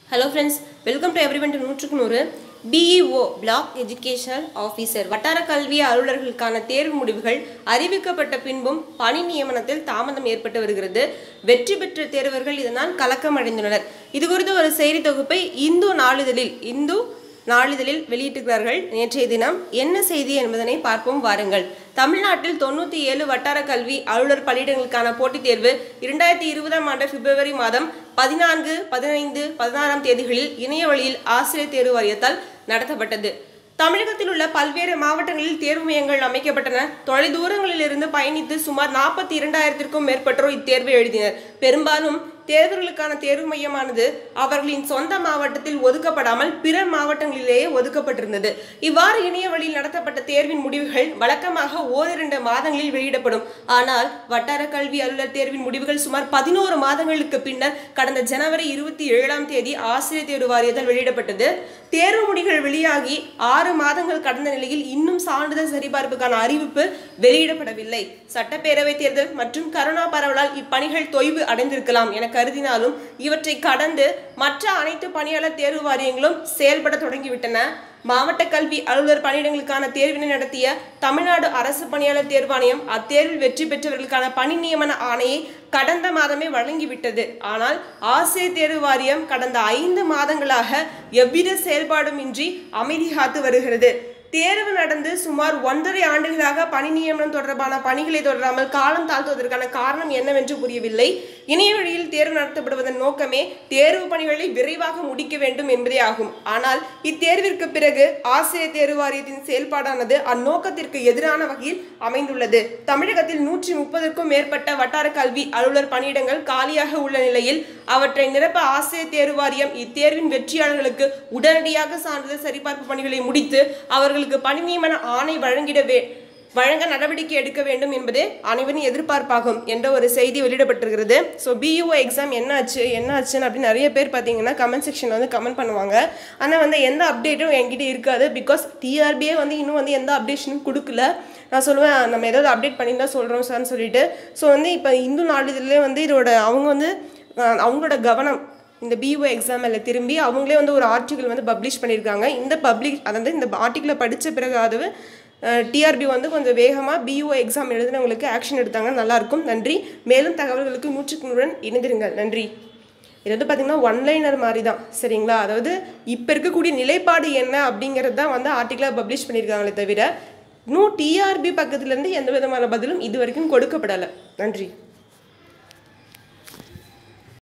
hello friends welcome to every two நூற்றுக்கு நூறு BEO black educational officer வட்டார கல்வி அலுவலர்களுக்கான தேர்வு முடிவுகள் அறிவிக்கப்பட்ட பின்பும் பணி நியமனத்தில் தாமதம் ஏற்பட்டு வருகிறது வெற்றி பெற்ற தேர்வர்கள் இதனால் கலக்கம் அடைந்துள்ளனர் இது குறித்த ஒரு செய்தி தொகுப்பை இந்து நாளிதழில் இந்து நாளிதழில் வெளியிட்டிருக்கிறார்கள் நேற்றைய தினம் என்ன செய்தி என்பதனை பார்ப்போம் வாருங்கள் தமிழ்நாட்டில் தொண்ணூற்றி ஏழு வட்டார கல்வி அலுவலர் பணியிடங்களுக்கான போட்டித் தேர்வு இரண்டாயிரத்தி இருபதாம் ஆண்டு பிப்ரவரி மாதம் பதினான்கு பதினைந்து பதினாறாம் தேதிகளில் இணைய வழியில் ஆசிரியர் தேர்வு வாரியத்தால் நடத்தப்பட்டது தமிழகத்தில் உள்ள பல்வேறு மாவட்டங்களில் தேர்வு மையங்கள் அமைக்கப்பட்டன தொலைதூரங்களிலிருந்து பயணித்து சுமார் நாற்பத்தி இரண்டாயிரத்திற்கும் மேற்பட்டோர் இத்தேர்வை எழுதினர் பெரும்பாலும் தேர்வர்களுக்கான தேர்வு மையமானது அவர்களின் சொந்த மாவட்டத்தில் ஒதுக்கப்படாமல் பிற மாவட்டங்களிலேயே ஒதுக்கப்பட்டிருந்தது இவ்வாறு இணைய வழியில் நடத்தப்பட்ட தேர்வின் முடிவுகள் வழக்கமாக ஓரிரண்டு மாதங்களில் வெளியிடப்படும் ஆனால் வட்டார கல்வி அலுவலர் தேர்வின் முடிவுகள் சுமார் பதினோரு மாதங்களுக்கு பின்னர் கடந்த ஜனவரி இருபத்தி ஏழாம் தேதி ஆசிரியர் தேர்வு வாரியத்தால் வெளியிடப்பட்டது தேர்வு முடிவுகள் வெளியாகி ஆறு மாதங்கள் கடந்த நிலையில் இன்னும் சான்றிதழ் சரிபார்ப்புக்கான அறிவிப்பு வெளியிடப்படவில்லை சட்டப்பேரவை தேர்தல் மற்றும் கரோனா பரவலால் இப்பணிகள் தொய்வு அடைந்திருக்கலாம் என கருதினாலும் இவற்றை கடந்து மற்ற அனைத்து பணியாளர் தேர்வு வாரியங்களும் செயல்பட தொடங்கிவிட்டன மாவட்ட கல்வி அலுவலர் பணியிடங்களுக்கான தேர்வினை நடத்திய தமிழ்நாடு அரசு பணியாளர் தேர்வாணையம் அத்தேர்வில் வெற்றி பெற்றவர்களுக்கான பணி நியமன ஆணையை கடந்த மாதமே வழங்கிவிட்டது ஆனால் ஆசிரியர் தேர்வு வாரியம் கடந்த ஐந்து மாதங்களாக எவ்வித செயல்பாடும் இன்றி அமைதி காத்து வருகிறது தேர்வு நடந்து சுமார் ஒன்றரை ஆண்டுகளாக பணி நியமனம் தொடர்பான பணிகளை தொடராமல் காலம் தாழ்த்துவதற்கான காரணம் என்னவென்று புரியவில்லை இணைய வழியில் தேர்வு நடத்தப்படுவதன் நோக்கமே தேர்வு பணிகளை விரைவாக முடிக்க வேண்டும் என்பதே ஆகும் ஆனால் இத்தேர்விற்கு பிறகு ஆசிரியர் தேர்வு வாரியத்தின் செயல்பாடானது அந்நோக்கத்திற்கு எதிரான வகையில் அமைந்துள்ளது தமிழகத்தில் நூற்றி முப்பதுக்கும் மேற்பட்ட வட்டார கல்வி அலுவலர் பணியிடங்கள் காலியாக உள்ள நிலையில் அவற்றை நிரப்ப ஆசிரியர் தேர்வு வாரியம் இத்தேர்வின் வெற்றியாளர்களுக்கு உடனடியாக சான்றிதழ் சரிபார்ப்பு பணிகளை முடித்து அவர்கள் அவர்களுக்கு பணி நியமன ஆணை வழங்கிடவே வழங்க நடவடிக்கை எடுக்க வேண்டும் என்பதே அனைவரின் எதிர்பார்ப்பாகும் என்ற ஒரு செய்தி வெளியிடப்பட்டிருக்கிறது ஸோ பியூஓ எக்ஸாம் என்னாச்சு என்னாச்சுன்னு அப்படின்னு நிறைய பேர் பார்த்தீங்கன்னா கமெண்ட் செக்ஷனில் வந்து கமெண்ட் பண்ணுவாங்க ஆனால் வந்து எந்த அப்டேட்டும் என்கிட்ட இருக்காது பிகாஸ் டிஆர்பியே வந்து இன்னும் வந்து எந்த அப்டேஷனும் கொடுக்கல நான் சொல்லுவேன் நம்ம ஏதாவது அப்டேட் பண்ணி தான் சொல்கிறோம் சார்னு சொல்லிட்டு ஸோ வந்து இப்போ இந்து நாளிதழிலே வந்து இதோட அவங்க வந்து அவங்களோட கவனம் இந்த பிஓ எக்ஸாமில் திரும்பி அவங்களே வந்து ஒரு ஆர்டிக்கல் வந்து பப்ளிஷ் பண்ணியிருக்காங்க இந்த பப்ளிக் அதாவது இந்த ஆர்டிக்கலை படித்த பிறகாவது டிஆர்பி வந்து கொஞ்சம் வேகமாக பிஓ எக்ஸாம் எழுதினவங்களுக்கு ஆக்ஷன் எடுத்தாங்க நல்லாயிருக்கும் நன்றி மேலும் தகவல்களுக்கு நூற்றுக்கு நூறுடன் இணைந்திருங்கள் நன்றி இது வந்து பார்த்திங்கன்னா ஒன்லைனர் மாதிரி தான் சரிங்களா அதாவது இப்போ இருக்கக்கூடிய நிலைப்பாடு என்ன அப்படிங்கிறது தான் வந்து ஆர்டிக்கலாக பப்ளிஷ் பண்ணியிருக்காங்களே தவிர இன்னும் டிஆர்பி பக்கத்துலேருந்து எந்த விதமான பதிலும் இது வரைக்கும் கொடுக்கப்படலை நன்றி